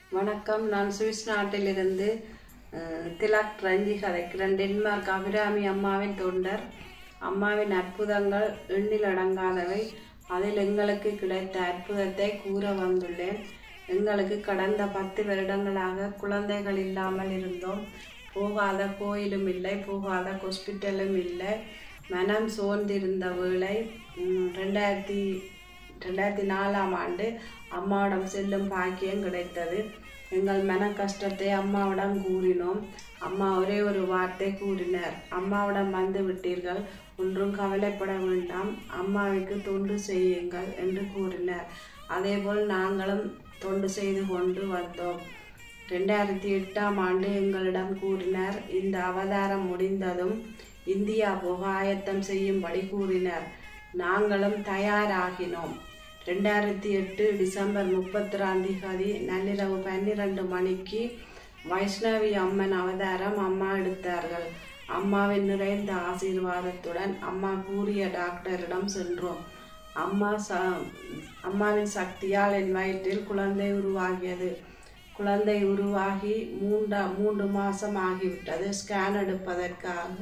வணக்கம் நான் சுவிஸ் நாட்டிலிருந்து அஹ், திலக் ரஞ்சி கதைக்கிறேன் டென்மார்க் அபிராமி அம்மாவின் தொண்டர் அம்மாவின் அற்புதங்கள் எண்ணில் அடங்காதவை அதில் எங்களுக்கு கிடைத்த அற்புதத்தை கூற வந்துள்ளேன் எங்களுக்கு கடந்த பத்து வருடங்களாக குழந்தைகள் இல்லாமல் இருந்தோம் போகாத கோயிலும் இல்லை போகாத ஹாஸ்பிட்டலும் இல்லை மனம் சோர்ந்திருந்த வேளை ம், ரெண்டாயிரத்தி ரெண்டாயிரத்தி நாலாம் ஆண்டு அம்மாவிடம் செல்லும் பாக்கியம் கிடைத்தது எங்கள் மன கஷ்டத்தை அம்மாவிடம் கூறினோம் அம்மா ஒரே ஒரு வார்த்தை கூறினார் அம்மாவிடம் வந்து விட்டீர்கள் ஒன்றும் கவலைப்பட வேண்டாம் அம்மாவுக்கு தொண்டு செய்யுங்கள் என்று கூறினார் அதேபோல் நாங்களும் தொண்டு செய்து கொண்டு வந்தோம் ரெண்டாயிரத்தி எட்டாம் ஆண்டு எங்களிடம் கூறினார் இந்த அவதாரம் முடிந்ததும் இந்தியா போக ஆயத்தம் செய்யும்படி கூறினார் நாங்களும் தயாராகினோம் ரெண்டாயிரத்தி எட்டு டிசம்பர் முப்பத்தி தேதி நள்ளிரவு பன்னிரண்டு மணிக்கு வைஷ்ணவி அம்மன் அவதாரம் அம்மா எடுத்தார்கள் அம்மாவின் நிறைந்த ஆசீர்வாதத்துடன் அம்மா கூறிய டாக்டரிடம் சென்றோம் அம்மா ச அம்மாவின் சக்தியால் என் வயிற்றில் குழந்தை உருவாகியது குழந்தை உருவாகி மூன்றா மூன்று மாதம் ஆகிவிட்டது ஸ்கேன் எடுப்பதற்காக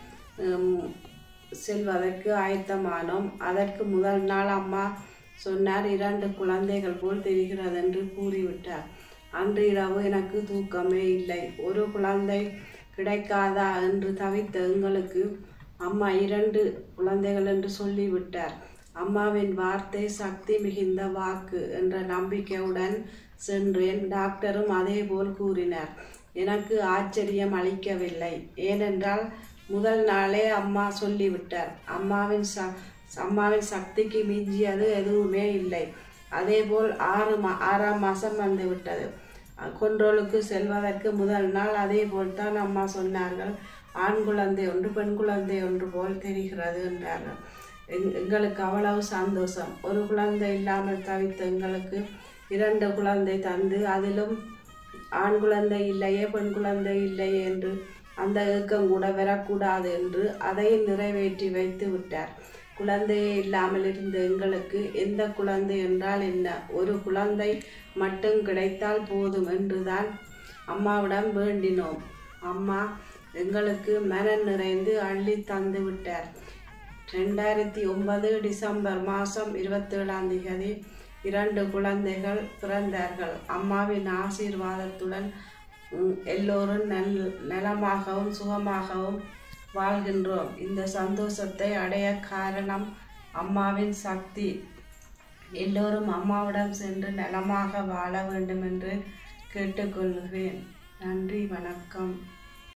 உம், செல்வதற்கு ஆயத்தமானோம் அதற்கு முதல் நாள் அம்மா சொன்னார் இரண்டு குழந்தைகள் போல் தெரிகிறது என்று கூறிவிட்டார் அன்று இரவு எனக்கு தூக்கமே இல்லை ஒரு குழந்தை கிடைக்காதா என்று தவித்த எங்களுக்கு அம்மா இரண்டு குழந்தைகள் என்று சொல்லிவிட்டார் அம்மாவின் வார்த்தை சக்தி மிகுந்த வாக்கு என்ற நம்பிக்கையுடன் சென்றேன் டாக்டரும் அதேபோல் கூறினார் எனக்கு ஆச்சரியம் அளிக்கவில்லை ஏனென்றால் முதல் நாளே அம்மா சொல்லிவிட்டார் அம்மாவின் ச அம்மாவின் சக்திக்கு மிஞ்சியது எதுவுமே இல்லை அதேபோல் ஆறு மா ஆறாம் மாதம் வந்து விட்டது கொன்றோலுக்கு செல்வதற்கு முதல் நாள் அதே போல் தான் அம்மா சொன்னார்கள் ஆண் குழந்தை ஒன்று பெண் குழந்தை ஒன்று போல் தெரிகிறது என்றார்கள் எங் எங்களுக்கு அவ்வளவு சந்தோஷம் ஒரு குழந்தை இல்லாமல் தவித்த எங்களுக்கு இரண்டு குழந்தை தந்து அதிலும் ஆண் குழந்தை இல்லையே பெண் குழந்தை இல்லையே என்று அந்த ஏக்கம் கூட வரக்கூடாது என்று அதை நிறைவேற்றி வைத்து விட்டார் குழந்தையே இல்லாமல் இருந்த எங்களுக்கு எந்த குழந்தை என்றால் என்ன ஒரு குழந்தை மட்டும் கிடைத்தால் போதும் என்றுதான் அம்மாவிடம் வேண்டினோம் அம்மா எங்களுக்கு மனம் நிறைந்து அள்ளி தந்து விட்டார் ரெண்டாயிரத்தி ஒன்பது டிசம்பர் மாதம் இருபத்தேழாம் தேதி இரண்டு குழந்தைகள் பிறந்தார்கள் அம்மாவின் ஆசீர்வாதத்துடன் உம், எல்லோரும் நல் நலமாகவும் சுகமாகவும் வாழ்கின்றோம் இந்த சந்தோஷத்தை அடைய காரணம் அம்மாவின் சக்தி எல்லோரும் அம்மாவிடம் சென்று நலமாக வாழ வேண்டும் என்று கேட்டுக்கொள்கிறேன் நன்றி வணக்கம்